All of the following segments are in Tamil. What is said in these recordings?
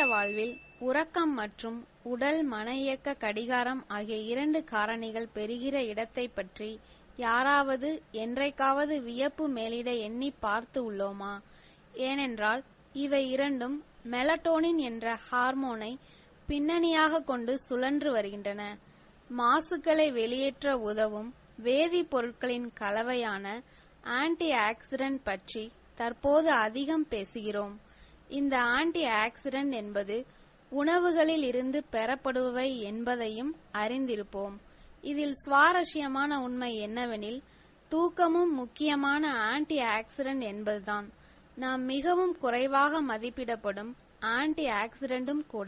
வாழ்வில் உறக்கம் மற்றும் உடல் மன இயக்க கடிகாரம் ஆகிய இரண்டு காரணிகள் பெறுகிற இடத்தைப் பற்றி யாராவது என்றைக்காவது வியப்பு மேலிட எண்ணி பார்த்து உள்ளோமா ஏனென்றால் இவை இரண்டும் மெலட்டோனின் என்ற ஹார்மோனை பின்னணியாக கொண்டு சுழன்று வருகின்றன மாசுக்களை வெளியேற்ற உதவும் வேதிப்பொருட்களின் கலவையான ஆன்டி ஆக்சிடென்ட் பற்றி தற்போது அதிகம் பேசுகிறோம் இந்த ஆன்டி ஆக்சிடென்ட் என்பது உணவுகளில் இருந்து பெறப்படுபவை என்பதையும் அறிந்திருப்போம் இதில் சுவாரஸ்யமான உண்மை என்னவெனில் தூக்கமும் முக்கியமான ஆன்டி ஆக்சிடென்ட் என்பதுதான் நாம் மிகவும் குறைவாக மதிப்பிடப்படும் ஆன்டி ஆக்சிடென்ட்டும் கூட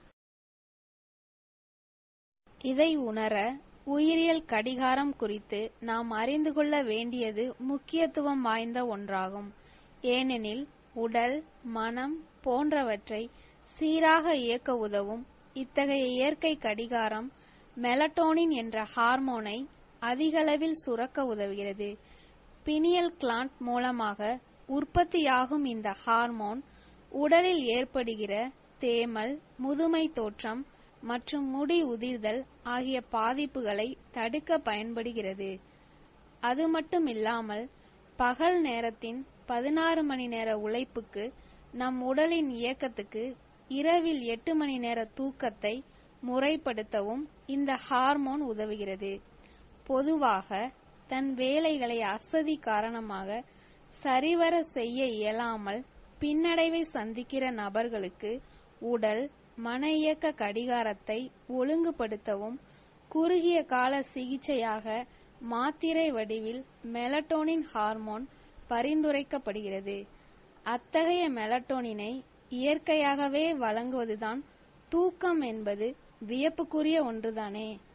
இதை உணர உயிரியல் கடிகாரம் குறித்து நாம் அறிந்து கொள்ள வேண்டியது முக்கியத்துவம் வாய்ந்த ஒன்றாகும் ஏனெனில் உடல் மனம் போன்றவற்றை சீராக இயக்க உதவும் இத்தகைய இயற்கை கடிகாரம் மெலட்டோனின் என்ற ஹார்மோனை அதிகளவில் சுரக்க உதவுகிறது பினியல் கிளாண்ட் மூலமாக உற்பத்தியாகும் இந்த ஹார்மோன் உடலில் ஏற்படுகிற தேமல் முதுமை தோற்றம் மற்றும் முடி உதிர்தல் ஆகிய பாதிப்புகளை தடுக்க பயன்படுகிறது அது மட்டும் இல்லாமல் பகல் நேரத்தின் பதினாறு மணி நேர உழைப்புக்கு நம் உடலின் இயக்கத்துக்கு இரவில் எட்டு மணி நேர தூக்கத்தை முறைப்படுத்தவும் இந்த ஹார்மோன் உதவுகிறது பொதுவாக தன் வேலைகளை அசதி காரணமாக சரிவர செய்ய இயலாமல் பின்னடைவை சந்திக்கிற நபர்களுக்கு உடல் மன இயக்க கடிகாரத்தை ஒழுங்குபடுத்தவும் குறுகிய கால சிகிச்சையாக மாத்திரை வடிவில் மெலட்டோனின் ஹார்மோன் பரிந்துரைக்கப்படுகிறது அத்தகைய மெலட்டோனினை இயற்கையாகவே வழங்குவதுதான் தூக்கம் என்பது வியப்புக்குரிய ஒன்றுதானே